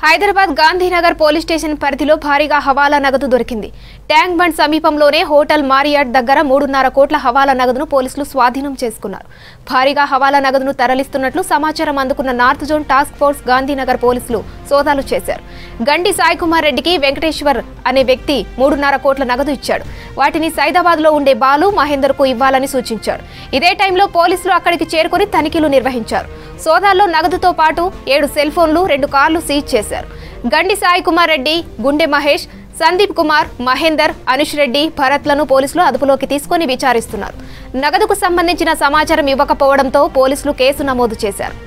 Hyderabad Gandhinagar police station పరిధిలో భారీగా హవాలా నగదు దొరికింది ట్యాంక్ బండ్ సమీపంలోనే హోటల్ మారియాట్ దగ్గర మూడున్నర కోట్ల హవాలా నగదును పోలీసులు స్వాధీనం చేసుకున్నారు భారీగా హవాలా నగదును తరలిస్తున్నట్లు సమాచారం అందుకున్న north zone task force Gandhinagar పోలీసులు సోదాలు చేశారు గండి సాయి కుమార్ రెడ్డికి వెంకటేశ్వర్ అనే వ్యక్తి మూడున్నర కోట్ల నగదు ఇచ్చాడు వాటిని సైదాబాద్ లో ఉండే బాలు మహేందర్ కు ఇవ్వాలని సూచించాడు ఇదే టైంలో పోలీసులు అక్కడికి చేరుకుని తనిఖీలు నిర్వహించారు సోదాల్లో నగదుతో పాటు ఏడు సెల్ ఫోన్లు రెండు కార్లు సీజ్ చేశారు గండి సాయి కుమార్ రెడ్డి గుండె మహేష్ సందీప్ కుమార్ మహేందర్ అనుష్ రెడ్డి భరత్లను పోలీసులు అదుపులోకి తీసుకొని విచారిస్తున్నారు నగదుకు సంబంధించిన సమాచారం ఇవ్వకపోవడంతో పోలీసులు కేసు నమోదు చేశారు